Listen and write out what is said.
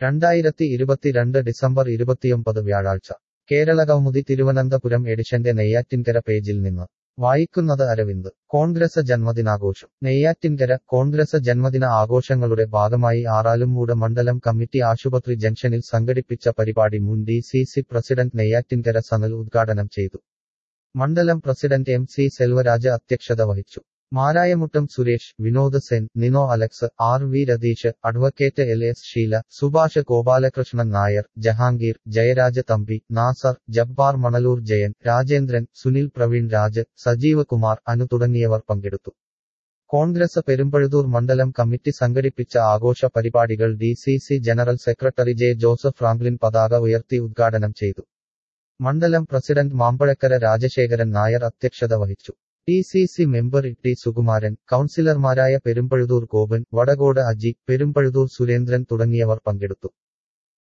രണ്ടായിരത്തി ഇരുപത്തിരണ്ട് ഡിസംബർ ഇരുപത്തിയൊമ്പത് വ്യാഴാഴ്ച കേരളകൗമുദി തിരുവനന്തപുരം എഡിഷന്റെ നെയ്യാറ്റിൻകര പേജിൽ നിന്ന് വായിക്കുന്നത് അരവിന്ദ് കോൺഗ്രസ് ജന്മദിനാഘോഷം നെയ്യാറ്റിൻകര കോൺഗ്രസ് ജന്മദിന ആഘോഷങ്ങളുടെ ഭാഗമായി ആറാലുംമൂട് മണ്ഡലം കമ്മിറ്റി ആശുപത്രി ജംഗ്ഷനിൽ സംഘടിപ്പിച്ച പരിപാടി മുൻ D C C president Neyyattinkara Sanal ഉദ്ഘാടനം ചെയ്തു മണ്ഡലം പ്രസിഡന്റ് എം സി സെൽവരാജ് അധ്യക്ഷത വഹിച്ചു Marayamuttam Suresh Vinod Sen Nino Alex R V Ratheesh advocate L S Sheela Subhash Gopalakrishnan Nair Jahangir Jayaraj Thampi Nasar Jabbar Manalur Jayan Rajendran Sunil Praveen Raj Sajeev Kumar Anu തുടങ്ങിയവർ പങ്കെടുത്തു കോൺഗ്രസ് പെരുമ്പഴുതൂർ മണ്ഡലം കമ്മിറ്റി സംഘടിപ്പിച്ച ആഘോഷ പരിപാടികൾ D C C general secretary J Joseph Franklin പതാക ഉയർത്തി ഉദ്ഘാടനം ചെയ്തു മണ്ഡലം പ്രസിഡന്റ് മാമ്പഴക്കര രാജശേഖരൻ നായർ അധ്യക്ഷത വഹിച്ചു T C C member T Sukumaran കൌൺസിലർമാരായ പെരുമ്പഴുതൂർ ഗോപൻ വടകോട് അജി പെരുമ്പഴുതൂർ സുരേന്ദ്രൻ തുടങ്ങിയവർ പങ്കെടുത്തു